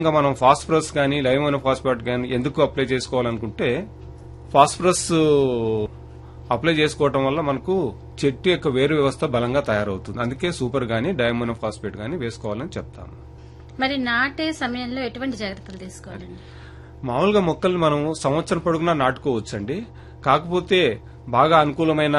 ఇంకా మనం ఫాస్ఫరస్ కానీ లైమోనో ఫాస్ఫేట్ కానీ ఎందుకు అప్లై చేసుకోవాలనుకుంటే ఫాస్ఫరస్ అప్లై చేసుకోవటం వల్ల మనకు చెట్టు యొక్క వేరు వ్యవస్థ బలంగా తయారవుతుంది అందుకే సూపర్ గానీ డైమోనో ఫాస్ఫేట్ గానీ వేసుకోవాలని చెప్తాము మరి నాటే సమయంలో ఎటువంటి జాగ్రత్తలు తీసుకోవాలండి మామూలుగా మొక్కలు మనం సంవత్సరం పొడుగునా నాటుకోవచ్చండి కాకపోతే బాగా అనుకూలమైన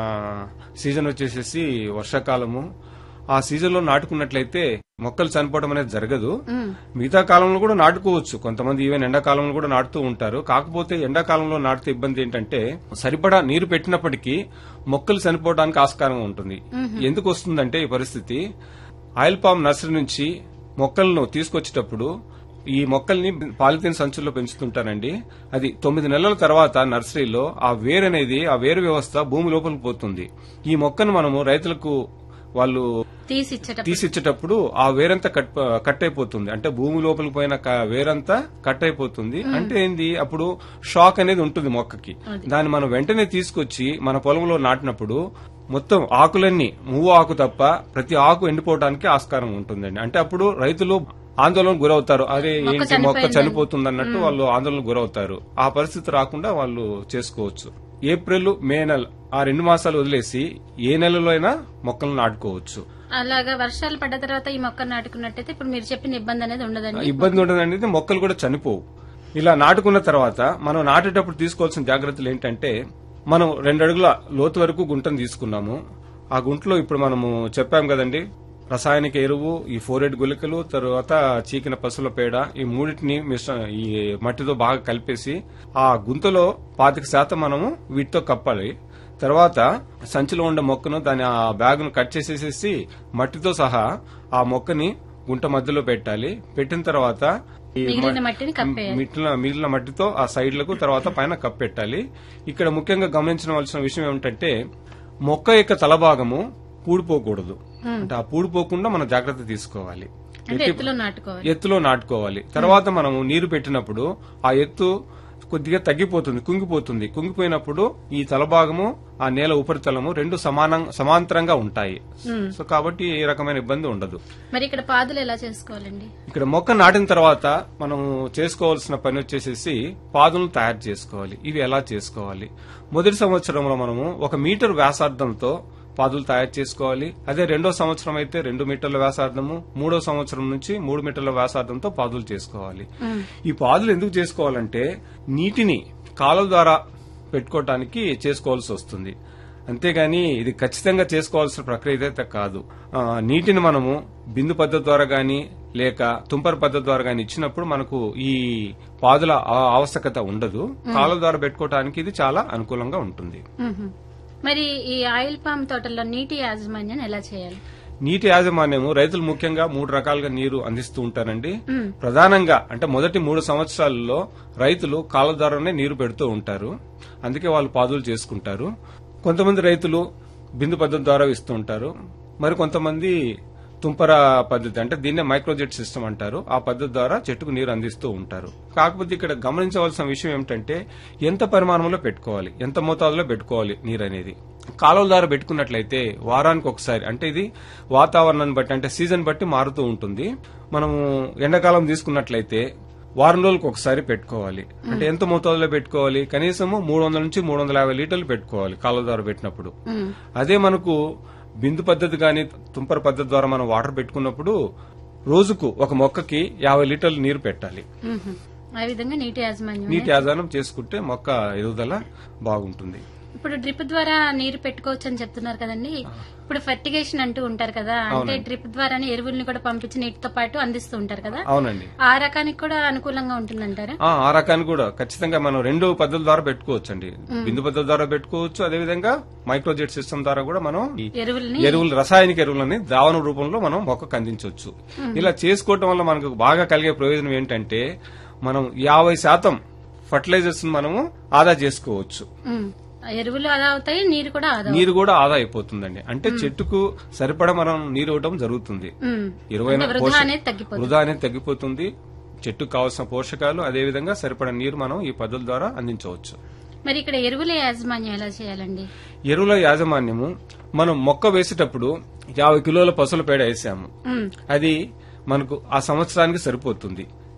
సీజన్ వచ్చేసేసి వర్షాకాలము ఆ సీజన్ లో నాటుకున్నట్లయితే మొక్కలు చనిపోవడం అనేది జరగదు ఉమ్, మిగతా కాలంలో కూడా నాటుకోవచ్చు కొంతమంది ఈవెన్ ఎండాకాలంలో కూడా నాటుతూ ఉంటారు కాకపోతే ఎండాకాలంలో నాటితే ఇబ్బంది ఏంటంటే సరిపడా నీరు పెట్టినప్పటికీ మొక్కలు చనిపోవడానికి ఆస్కారం ఉంటుంది ఎందుకు వస్తుందంటే ఈ పరిస్థితి ఆయిల్ పామ్ నర్సరీ నుంచి మొక్కలను తీసుకొచ్చేటప్పుడు ఈ మొక్కల్ని పాలిథిన్ సంచుల్లో పెంచుతుంటారండి అది తొమ్మిది నెలల తర్వాత నర్సరీలో ఆ వేరు అనేది ఆ వేరు వ్యవస్థ భూమి లోపలికి పోతుంది ఈ మొక్కను మనము రైతులకు వాళ్ళు తీసి ఇచ్చేటప్పుడు తీసిచ్చేటప్పుడు ఆ వేరంతా కట్ కట్ అయిపోతుంది అంటే భూమి లోపలికి పోయిన క- వేరంతా కట్ అయిపోతుంది అంటే ఏంది అప్పుడు షాక్ అనేది ఉంటుంది మొక్కకి దాన్ని మనం వెంటనే తీసుకొచ్చి మన పొలంలో నాటినప్పుడు మొత్తం ఆకులన్నీ మువ్వు ఆకు తప్ప ప్రతి ఆకు ఎండిపోవడానికి ఆస్కారం ఉంటుందండి అంటే అప్పుడు రైతులు ఆందోళన గురవుతారు అరే ఏంటి మొక్క చనిపోతుంది అన్నట్టు వాళ్ళు ఆందోళన గురవుతారు ఆ పరిస్థితి రాకుండా వాళ్ళు చేసుకోవచ్చు ఏప్రిల్ మే నెల ఆ రెండు మాసాలు వదిలేసి ఏ నెలలో అయినా మొక్కలను నాటుకోవచ్చు అలాగా వర్షాలు పడ్డ తర్వాత ఈ మొక్క నాటుకున్నట్టయితే ఇప్పుడు మీరు చెప్పిన ఇబ్బంది అనేది ఉండదండి ఇబ్బంది ఉండదండి మొక్కలు కూడా చనిపోవు ఇలా నాటుకున్న తర్వాత మనం నాటేటప్పుడు తీసుకోవాల్సిన జాగ్రత్తలు ఏంటంటే మనం రెండు అడుగుల లోతు వరకు గుంటను తీసుకున్నాము ఆ గుంటలో ఇప్పుడు మనము చెప్పాం కదండి రసాయనిక ఎరువు ఈ ఫోరెడ్ గుళికలు తర్వాత చీకిన పశువుల పేడ ఈ మూడింటిని మిశ్ర ఈ మట్టితో బాగా కలిపేసి ఆ గుంతలో పాతిక శాతం మనము వీటితో కప్పాలి తర్వాత సంచిలో ఉండే మొక్కను దాని ఆ బ్యాగును కట్ చేసేసేసి మట్టితో సహా ఆ మొక్కని గుంట మధ్యలో పెట్టాలి పెట్టిన తర్వాత ఈ మిగిలిన మట్టిని కప్పేయాలి మిగిలిన మిగిలిన మట్టితో ఆ సైడ్లకు తర్వాత పైన కప్పెట్టాలి ఇక్కడ ముఖ్యంగా గమనించవలసిన విషయం ఏమిటంటే మొక్క యొక్క తలభాగము పూడిపోకూడదు అంటే ఆ పూడిపోకుండా మనం జాగ్రత్త తీసుకోవాలి అంటే ఎత్తులో నాటుకోవాలి ఎత్తులో నాటుకోవాలి తర్వాత మనము నీరు పెట్టినప్పుడు ఆ ఎత్తు కొద్దిగా తగ్గిపోతుంది కుంగిపోతుంది కుంగిపోయినప్పుడు ఈ తలభాగము ఆ నేల ఉపరితలము రెండు సమానం సమాంతరంగా ఉంటాయి సో కాబట్టి ఏ రకమైన ఇబ్బంది ఉండదు మరి ఇక్కడ పాదులు ఎలా చేసుకోవాలండి ఇక్కడ మొక్క నాటిన తర్వాత మనం చేసుకోవాల్సిన పని వచ్చేసేసి పాదులను తయారు చేసుకోవాలి ఇవి ఎలా చేసుకోవాలి మొదటి సంవత్సరంలో మనము ఒక మీటర్ వ్యాసార్థంతో పాదులు తయారు చేసుకోవాలి అదే రెండో సంవత్సరం అయితే రెండు మీటర్ల వ్యాసార్థము మూడో సంవత్సరం నుంచి మూడు మీటర్ల వ్యాసార్థంతో పాదులు చేసుకోవాలి ఈ పాదులు ఎందుకు చేసుకోవాలంటే నీటిని కాలువ ద్వారా పెట్టుకోవటానికి చేసుకోవాల్సి వస్తుంది అంతేగాని ఇది ఖచ్చితంగా చేసుకోవాల్సిన ప్రక్రియ అయితే కాదు ఆ, నీటిని మనము బిందు పద్ధతి ద్వారా గాని లేక తుంపర పద్ధతి ద్వారా గాని ఇచ్చినప్పుడు మనకు ఈ పాదుల ఆ- ఆవశ్యకత ఉండదు కాలువ ద్వారా పెట్టుకోవటానికి ఇది చాలా అనుకూలంగా ఉంటుంది మ్మ్. మరి ఈ ఆయిల్ పామ్ తోటల్లో నీటి యాజమాన్యం ఎలా చేయాలి నీటి యాజమాన్యము రైతులు ముఖ్యంగా మూడు రకాలుగా నీరు అందిస్తూ ఉంటారండి ప్రధానంగా అంటే మొదటి మూడు సంవత్సరాలలో రైతులు కాలువ ద్వారానే నీరు పెడుతూ ఉంటారు అందుకే వాళ్ళు పాదులు చేసుకుంటారు కొంతమంది రైతులు బిందు పద్ధతి ద్వారా ఇస్తూ ఉంటారు మరి కొంతమంది తుంపర పద్ధతి అంటే దీన్నే మైక్రోజెట్ సిస్టమ్ అంటారు ఆ పద్ధతి ద్వారా చెట్టుకు నీరు అందిస్తూ ఉంటారు కాకపోతే ఇక్కడ గమనించవలసిన విషయం ఏమిటంటే ఎంత పరిమాణంలో పెట్టుకోవాలి ఎంత మోతాదులో పెట్టుకోవాలి నీరు అనేది కాలువల ద్వారా పెట్టుకున్నట్లయితే వారానికి ఒకసారి అంటే ఇది వాతావరణాన్ని బట్టి అంటే సీజన్ బట్టి మారుతూ ఉంటుంది మనము ఎండాకాలం తీసుకున్నట్లయితే వారం రోజులకు ఒకసారి పెట్టుకోవాలి అంటే ఎంత మోతాదులో పెట్టుకోవాలి కనీసము మూడు వందల నుంచి మూడు వందల యాభై లీటర్లు పెట్టుకోవాలి కాలువ ద్వారా పెట్టినప్పుడు మ్మ్. అదే మనకు బిందు పద్ధతి గాని తుంపర పద్ధతి ద్వారా మనం వాటర్ పెట్టుకున్నప్పుడు రోజుకు ఒక మొక్కకి యాభై లీటర్లు నీరు పెట్టాలి మ్మ్. ఆ విధంగా నీటి యాజమాన్యం నీటి ఆధారం చేసుకుంటే మొక్క ఎదుగుదల బాగుంటుంది ఇప్పుడు డ్రిప్ ద్వారా నీరు పెట్టుకోవచ్చు అని చెప్తున్నారు కదండి ఇప్పుడు ఫర్టిగేషన్ అంటూ ఉంటారు కదా అంటే డ్రిప్ ద్వారానే ఎరువుల్ని కూడా పంపించి నీటితో పాటు అందిస్తూ ఉంటారు కదా అవునండి ఆ రకానికి కూడా అనుకూలంగా ఉంటుందంటారా ఆ ఆ రకాన్ని కూడా ఖచ్చితంగా మనం రెండు పద్ధతుల ద్వారా పెట్టుకోవచ్చు అండి బిందు పద్ధతి ద్వారా పెట్టుకోవచ్చు అదే విధంగా మైక్రోజెట్ సిస్టమ్ ద్వారా కూడా మనం ఈ ఎరువుల్ని ఎరువులు రసాయనిక ఎరువులని ద్రావణ రూపంలో మనం మొక్కకు అందించవచ్చు ఇలా చేసుకోవటం వల్ల మనకు బాగా కలిగే ప్రయోజనం ఏంటంటే మనం యాభై శాతం ఫర్టిలైజర్స్ మనము ఆదా చేసుకోవచ్చు మ్మ్. ఆ ఎరువులు ఆదా అవుతాయి నీరు కూడా ఆదా నీరు కూడా ఆదా అయిపోతుందండి అంటే చెట్టుకు సరిపడా మనం నీరు ఇవ్వడం జరుగుతుంది మ్మ్. ఇరవైన అంటే వృధా అనేది తగ్గిపోతుంది వృధా అనేది తగ్గిపోతుంది చెట్టుకు కావాల్సిన పోషకాలు అదే విధంగా సరిపడా నీరు మనం ఈ పద్ధతుల ద్వారా అందించవచ్చు మరి ఇక్కడ ఎరువుల యాజమాన్యం ఎలా చేయాలండి ఎరువుల యాజమాన్యము మనం మొక్క వేసేటప్పుడు యాభై కిలోల పసుల పేడ వేసాము మ్మ్. అది మనకు ఆ సంవత్సరానికి సరిపోతుంది